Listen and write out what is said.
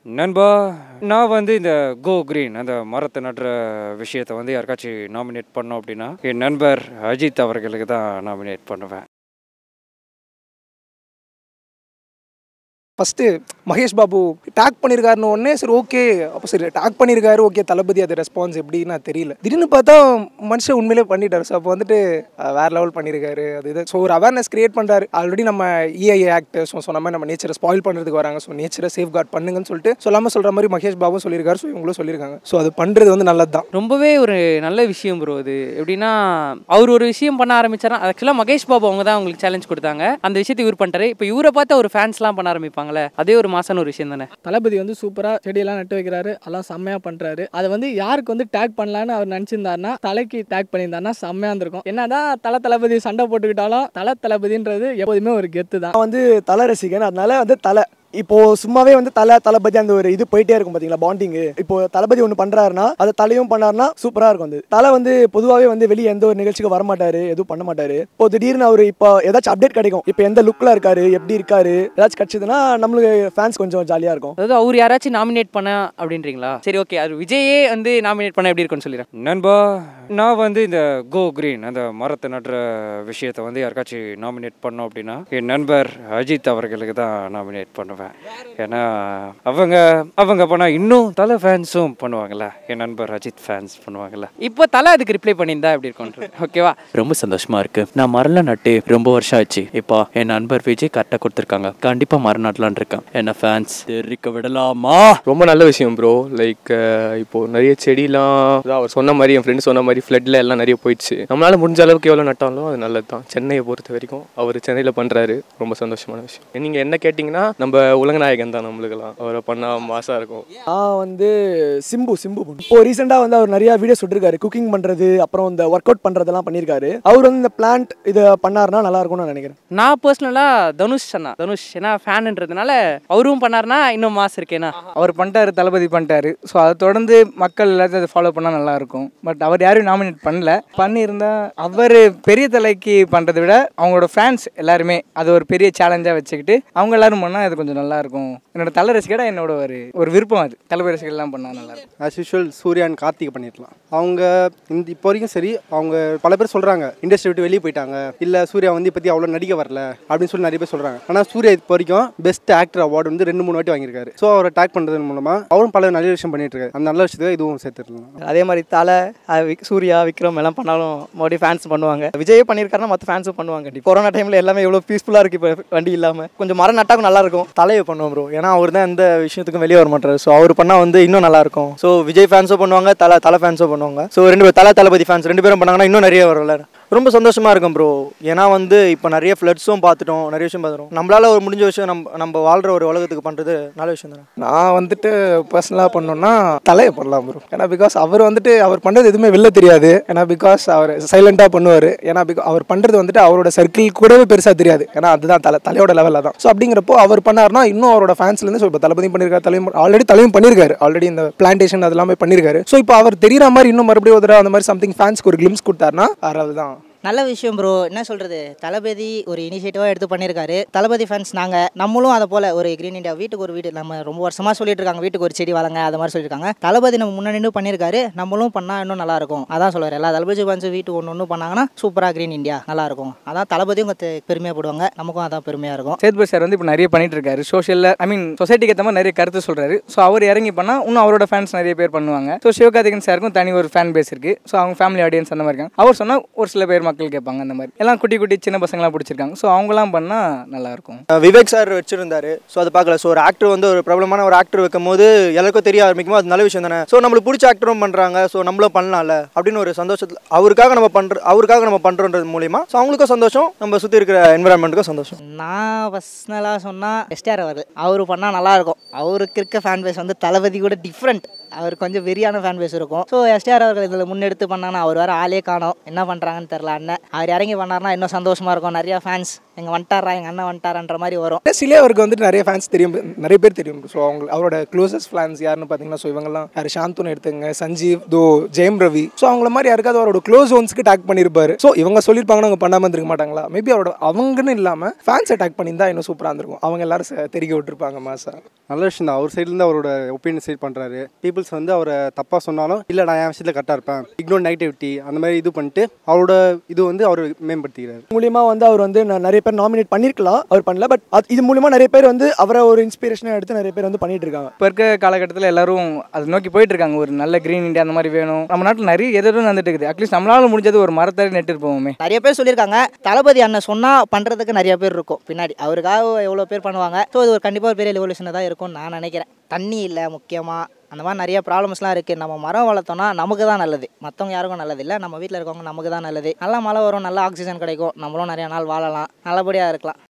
நண்பா நான் வந்து இந்த கோ கிரீன் அந்த மரத்தை நடுற விஷயத்தை வந்து யாருக்காச்சும் நாமினேட் பண்ணோம் அப்படின்னா என் நண்பர் அஜித் அவர்களுக்கு தான் நாமினேட் பண்ணுவேன் ஃபஸ்ட்டு மகேஷ் பாபு டேக் பண்ணியிருக்காருன்னு உடனே சரி ஓகே அப்போ சரி டேக் பண்ணியிருக்காரு ஓகே தளபதி அது ரெஸ்பான்ஸ் எப்படின்னு தெரியல திடீர்னு பார்த்தா மனுஷன் உண்மையிலே பண்ணிட்டாரு ஸோ அப்போ வந்துட்டு அஹ், வேற லெவல் பண்ணியிருக்காரு அது இது ஸோ ஒரு அவேர்னஸ் கிரியேட் பண்ணுறாரு ஆல்ரெடி நம்ம இஐ ஆக்ட் ஸோ சொன்ன மாதிரி நம்ம நேச்சரை ஸ்பாயில் பண்ணுறதுக்கு வராங்க ஸோ நேச்சரை சேஃப் கார்ட் பண்ணுங்கன்னு சொல்லிட்டு சொல்லாமல் சொல்கிற மாதிரி மகேஷ் பாபு சொல்லியிருக்காரு ஸோ இவங்களும் சொல்லியிருக்காங்க ஸோ அது பண்ணுறது வந்து நல்லது தான் ரொம்பவே ஒரு நல்ல விஷயம் ப்ரோ அது எப்படின்னா அவர் ஒரு விஷயம் பண்ண ஆரம்பிச்சாரா ஆக்சுவலாக மகேஷ் பாபு அவங்க தான் அவங்களுக்கு சேலஞ்ச் கொடுத்தாங்க அந்த விஷயத்தை இவர் பண்ணிட்டாரு இப்போ இவரை பார்த்து ஒரு ஃபேன்ஸ்லாம் பண்ண ஆரம்பிப்பாங்களே அதே ஒரு மாசான ஒரு விஷயம் தானே தளபதி வந்து சூப்பராக செடியெல்லாம் நட்டு வைக்கிறாரு அதெல்லாம் செம்மையாக பண்ணுறாரு அதை வந்து யாருக்கு வந்து டேக் பண்ணலான்னு அவர் நினச்சிருந்தாருன்னா தலைக்கு டேக் பண்ணியிருந்தாருன்னா செம்மையாக இருந்திருக்கும் என்னதான் தல தளபதி சண்டை போட்டுக்கிட்டாலும் தல தளபதின்றது எப்போதுமே ஒரு கெத்து தான் நான் வந்து தலை ரசிகன் அதனால வந்து தலை இப்போ சும்மாவே வந்து தலை தளபதி அந்த ஒரு இது போயிட்டே இருக்கும் பாத்தீங்களா பாண்டிங் இப்போ தளபதி ஒன்று பண்றாருன்னா அதை தலையும் பண்ணாருன்னா சூப்பரா இருக்கும் அது தலை வந்து பொதுவாகவே வந்து வெளியே எந்த ஒரு நிகழ்ச்சிக்கு வர மாட்டாரு எதுவும் பண்ண மாட்டாரு இப்போ திடீர்னு அவர் இப்போ ஏதாச்சும் அப்டேட் கிடைக்கும் இப்போ எந்த லுக்ல இருக்காரு எப்படி இருக்காரு ஏதாச்சும் கிடைச்சதுன்னா நம்மளுக்கு ஃபேன்ஸ் கொஞ்சம் ஜாலியா இருக்கும் அதாவது அவர் யாராச்சும் நாமினேட் பண்ண அப்படின்றீங்களா சரி ஓகே அது விஜயே வந்து நாமினேட் பண்ண எப்படி இருக்கும்னு சொல்லிடுறேன் நண்பா நான் வந்து இந்த கோ கிரீன் அந்த மரத்தை நடுற விஷயத்தை வந்து யாருக்காச்சும் நாமினேட் பண்ணோம் அப்படின்னா என் நண்பர் அஜித் அவர்களுக்கு தான் நாமினேட் பண்ணுவேன் ஏன்னா அவங்க அவங்க பண்ணால் இன்னும் தலை ஃபேன்ஸும் பண்ணுவாங்கல்ல என் நண்பர் அஜித் ஃபேன்ஸ் பண்ணுவாங்கல்ல இப்போ தலை அதுக்கு ரிப்ளை பண்ணியிருந்தா எப்படி இருக்கும் ஓகேவா ரொம்ப சந்தோஷமா இருக்கு நான் மரம்லாம் நட்டு ரொம்ப வருஷம் ஆச்சு இப்போ என் நண்பர் விஜய் கரெக்டாக கொடுத்துருக்காங்க கண்டிப்பா மரம் நடலான் இருக்கேன் என்ன ஃபேன்ஸ் தெரிவிக்க விடலாமா ரொம்ப நல்ல விஷயம் ப்ரோ லைக் இப்போ நிறைய செடிலாம் அதான் அவர் சொன்ன மாதிரி என் ஃப்ரெண்டு சொன்ன மாதிரி ஃப்ளட்ல எல்லாம் நிறைய போயிடுச்சு நம்மளால முடிஞ்ச அளவுக்கு எவ்வளோ நட்டாலும் அது நல்லது தான் சென்னையை பொறுத்த வரைக்கும் அவர் சென்னையில் பண்றாரு ரொம்ப சந்தோஷமான விஷயம் நீங்க என்ன கேட்டிங்கன்னா நம்ம உலகநாயகன் தான் நம்மளுக்கெல்லாம் அவரை பண்ணா மாசா இருக்கும் நான் வந்து சிம்பு சிம்பு பொண்ணு. இப்போ ரீசெண்டாக வந்து அவர் நிறைய வீடியோஸ் விட்டுருக்காரு குக்கிங் பண்றது அப்புறம் இந்த ஒர்க் அவுட் பண்றதெல்லாம் பண்ணியிருக்காரு அவர் வந்து இந்த பிளான்ட் இதை பண்ணாருன்னா நல்லா இருக்கும்னு நான் நினைக்கிறேன் நான் பர்சனலாக தனுஷ் அண்ணா தனுஷ் ஏன்னா ஃபேனுன்றதுனால அவரும் பண்ணாருன்னா இன்னும் மாஸ் இருக்கேனா அவர் பண்ணிட்டாரு தளபதி பண்ணிட்டாரு ஸோ அதை தொடர்ந்து மக்கள் எல்லாத்தையும் அதை ஃபாலோ பண்ணால் நல்லா இருக்கும் பட் அவர் யாரும் நாமினேட் பண்ணல பண்ணியிருந்தா அவர் பெரிய தலைக்கு பண்ணுறதை விட அவங்களோட ஃபேன்ஸ் எல்லாருமே அது ஒரு பெரிய சேலஞ்சாக வச்சுக்கிட்டு அவங்க எல்லாரும் பண்ணால் அது கொஞ்சம் நல்லா இருக்கும் என்னோட தலை ரசிகடா என்னோட ஒரு ஒரு விருப்பம் அது தளபதி ரசிகர்லாம் பண்ணால் நல்லா இருக்கும் as usual Surya and Karthik பண்ணியிருக்கலாம் அவங்க இந்த இப்போ வரைக்கும் சரி அவங்க பல பேர் சொல்கிறாங்க இண்டஸ்ட்ரி விட்டு வெளியே போயிட்டாங்க இல்லை சூர்யா வந்து இப்போத்தி அவ்வளோ நடிக்க வரல அப்படின்னு சொல்லி நிறைய பேர் சொல்கிறாங்க ஆனால் சூர்யா இப்போ வரைக்கும் பெஸ்ட் ஆக்டர் அவார்டு வந்து ரெண்டு மூணு வாட்டி வாங்கியிருக்காரு ஸோ அவரை டேக் பண்ணுறது மூலமாக அவரும் பல நல்ல விஷயம் பண்ணிட்டு இருக்காரு அந்த நல்ல விஷயத்துக்கு இதுவும் சேர்த்துருக்கலாம் அதே மாதிரி தலை அஹ் விக்- சூர்யா விக்ரம் எல்லாம் பண்ணாலும் மறுபடியும் ஃபேன்ஸ் பண்ணுவாங்க விஜயே பண்ணியிருக்காருன்னா மற்ற ஃபேன்ஸும் பண்ணுவாங்க கொரோனா டைமில் எல்லாமே எவ்வளோ பீஸ்ஃபுல்லாக இருக்குது இப்போ வண்டி இல்லாமல் கொஞ்சம் மரம் நட்டாக்கும் நல்லா இருக்கும் தலையை பண்ணுவோம் ப்ரோ ஏன்னா அவர் தான் எந்த விஷயத்துக்கும் வெளியே வர மாட்டாரு ஸோ அவர் பண்ணால் வந்து இன்னும் நல்லா இருக்கும் ஸோ விஜய் ஃபேன்ஸும் பண்ணுவாங்க தலை தலை ஃபேன்ஸும் பண்ணுவாங்க ஸோ ரெண்டு பேர் தலை தளபதி ஃபேன்ஸ் ரெண்டு பேரும் பண்ணாங்கன்னா இன்னும் நிறைய வரும்ல ரொம்ப சந்தோஷமா இருக்கும் ப்ரோ ஏன்னா வந்து இப்போ நிறைய ஃப்ளட்ஸும் பார்த்துட்டோம் நிறைய விஷயம் பார்த்துட்டோம் நம்மளால ஒரு முடிஞ்ச விஷயம் நம்ம நம்ம வாழ்ற ஒரு உலகத்துக்கு பண்ணுறது நல்ல விஷயம் தானே நான் வந்துட்டு பர்சனலாக பண்ணோன்னா தலையை பண்ணலாம் ப்ரோ ஏன்னா பிகாஸ் அவர் வந்துட்டு அவர் பண்ணுறது எதுவுமே வெளில தெரியாது ஏன்னா பிகாஸ் அவர் சைலண்டாக பண்ணுவார் ஏன்னா பிகா அவர் பண்ணுறது வந்துட்டு அவரோட சர்க்கிள் கூடவே பெருசாக தெரியாது ஏன்னா அதுதான் தலை தலையோட லெவலில் தான் ஸோ அப்படிங்கிறப்போ அவர் பண்ணார்னா இன்னும் அவரோட ஃபேன்ஸ்லேருந்து ஸோ இப்போ தளபதியும் பண்ணியிருக்காரு தலையும் ஆல்ரெடி தலையும் பண்ணியிருக்காரு ஆல்ரெடி இந்த பிளான்டேஷன் அதெல்லாமே பண்ணியிருக்காரு ஸோ இப்போ அவர் தெரியுற மாதிரி இன்னும் மறுபடியும் ஒரு தடவை அந்த மாதிரி சம்திங் ஃபேன்ஸ்க்கு ஒரு கிளிம்ஸ் கொடுத்தாருன்னா வேறு தான் நல்ல விஷயம் ப்ரோ என்ன சொல்கிறது தளபதி ஒரு இனிஷியேட்டிவாக எடுத்து பண்ணியிருக்காரு தளபதி ஃபேன்ஸ் நாங்கள் நம்மளும் அதை போல் ஒரு க்ரீன் இந்தியா வீட்டுக்கு ஒரு வீடு நம்ம ரொம்ப வருஷமாக சொல்லிட்டு இருக்காங்க வீட்டுக்கு ஒரு செடி வளங்க அது மாதிரி சொல்லியிருக்காங்க தளபதி நம்ம முன்னாடி நின்று பண்ணியிருக்காரு நம்மளும் பண்ணால் இன்னும் நல்லா இருக்கும் அதான் சொல்லுவார் எல்லா தளபதி ஃபேன்ஸ் வீட்டுக்கு ஒன்று ஒன்று பண்ணாங்கன்னா சூப்பராக க்ரீன் இந்தியா நல்லா இருக்கும் அதான் தளபதியும் கொஞ்சம் பெருமையாப்படுவாங்க நமக்கும் அதான் பெருமையாக இருக்கும் சேத்பதி சார் வந்து இப்போ நிறைய பண்ணிட்டு இருக்காரு சோஷியலில் ஐ மீன் சொசைட்டிக்கு ஏற்ற மாதிரி நிறைய கருத்து சொல்றாரு ஸோ அவர் இறங்கி பண்ணால் இன்னும் அவரோட ஃபேன்ஸ் நிறைய பேர் பண்ணுவாங்க ஸோ சிவகார்த்திகன் சாருக்கும் தனி ஒரு ஃபேன் பேஸ் இருக்கு ஸோ அவங்க ஃபேமிலி ஆடியன்ஸ் அந்த மாதிரி இருக்காங்க அவர் சொன்னால் ஒரு சில பேர் மக்கள் கேட்பாங்க அந்த மாதிரி எல்லாம் குட்டி குட்டி சின்ன பசங்களாம் பிடிச்சிருக்காங்க ஸோ அவங்களாம் பண்ணால் நல்லா இருக்கும் விவேக் சார் வச்சிருந்தாரு ஸோ அதை பார்க்கல ஸோ ஒரு ஆக்டர் வந்து ஒரு பிரபலமான ஒரு ஆக்டர் வைக்கும் போது எல்லாருக்கும் தெரிய ஆரம்பிக்கும் அது நல்ல விஷயம் தானே ஸோ நம்மளுக்கு பிடிச்ச ஆக்டரும் பண்ணுறாங்க ஸோ நம்மளும் பண்ணலாம்ல அப்படின்னு ஒரு சந்தோஷத்தில் அவருக்காக நம்ம பண்ணுற அவருக்காக நம்ம பண்ணுறோன்றது மூலியமா ஸோ அவங்களுக்கும் சந்தோஷம் நம்ம சுற்றி இருக்கிற என்விரான்மெண்ட்டுக்கும் சந்தோஷம் நான் பர்சனலாக சொன்னால் எஸ்டிஆர் அவர்கள் அவர் பண்ணால் நல்லா இருக்கும் அவருக்கு இருக்க ஃபேன் பேஸ் வந்து தளபதி கூட டிஃப்ரெண்ட் அவர் கொஞ்சம் வெறியான ஃபேன் பேஸ் இருக்கும் ஸோ எஸ்டிஆர் அவர்கள் இதில் முன்னெடுத்து பண்ணாங்கன்னா அவர் வேறு ஆளே காணோம் என்ன பண்ணுறாங்கன்னு தெரில அண்ணன் அவர் இறங்கி பண்ணார்னா இன்னும் சந்தோஷமாக இருக்கும் நிறையா ஃபேன்ஸ் எங்கள் வந்துட்டாரா எங்கள் அண்ணன் வந்துட்டாரான்ற மாதிரி வரும் சிலே அவருக்கு வந்துட்டு நிறைய ஃபேன்ஸ் தெரியும் நிறைய பேர் தெரியும் ஸோ அவங்க அவரோட க்ளோசஸ்ட் ஃபேன்ஸ் யாருன்னு பார்த்தீங்கன்னா ஸோ இவங்கெல்லாம் யார் சாந்தனு எடுத்துங்க சஞ்சீவ் தோ ஜெயம் ரவி ஸோ அவங்கள மாதிரி யாருக்காவது அவரோட க்ளோஸ் ஒன்ஸ்க்கு டேக் பண்ணியிருப்பாரு ஸோ இவங்க சொல்லியிருப்பாங்கன்னு அவங்க பண்ணாமல் இருந்திருக்க மாட்டாங்களா மேபி அவரோட அவங்கன்னு இல்லாமல் ஃபேன்ஸை டேக் பண்ணியிருந்தா இன்னும் சூப்பராக இருந்திருக்கும் அவங்க எல்லாரும் ச- தெரிய விட்டுருப்பாங்க மாசா நல்ல விஷயம் தான் அவர் சைட்லேருந்து அவரோட ஒப்பீனியன் சைட் பண்ணுறாரு பீப்புள்ஸ் வந்து அவரை தப்பாக சொன்னாலும் இல்லை நான் என் விஷயத்தில் கரெக்டாக இருப்பேன் இக்னோர் நெகட்டிவிட்டி அந்த மாதிரி இது பண்ணிட்டு அவரோட இது வந்து அவர் மேம்படுத்திக்கிறார் மூலியமா வந்து அவர் வந்து ந- நிறைய பேர் நாமினேட் பண்ணிருக்கலாம் அவர் பண்ணல பட் இது மூலியமா நிறைய பேர் வந்து அவரை ஒரு இன்ஸ்பிரேஷனாக எடுத்து நிறைய பேர் வந்து பண்ணிட்டு இருக்காங்க இப்போ இருக்க காலகட்டத்தில் எல்லாரும் அதை நோக்கி போயிட்டு இருக்காங்க ஒரு நல்ல கிரீன் இந்தியா அந்த மாதிரி வேணும் நம்ம நாட்டில் நிறைய எதிரும் வந்துட்டு இருக்குது அட்லீஸ்ட் நம்மளால முடிஞ்சது ஒரு மரத்தடி நட்டு இருப்போமே நிறைய பேர் சொல்லியிருக்காங்க தளபதி அண்ணன் சொன்னால் பண்ணுறதுக்கு நிறைய பேர் இருக்கும் பின்னாடி அவருக்காக எவ்வளோ பேர் பண்ணுவாங்க ஸோ இது ஒரு கண்டிப்பாக ஒரு பெரிய ரெவல்யூஷனாக தான் இருக்கும்னு நான் நினைக்கிறேன் தண்ணி இல்லை முக்கியமாக அந்த மாதிரி நிறைய ப்ராப்ளம்ஸ்லாம் இருக்குது நம்ம மரம் வளர்த்தோம்னா நமக்கு தான் நல்லது மற்றவங்க யாருக்கும் நல்லது இல்லை நம்ம வீட்டில் இருக்கவங்க நமக்கு தான் நல்லது நல்லா மழை வரும் நல்ல ஆக்சிஜன் கிடைக்கும் நம்மளும் நிறைய நாள் வாழலாம் நல்லபடியாக இருக்கலாம்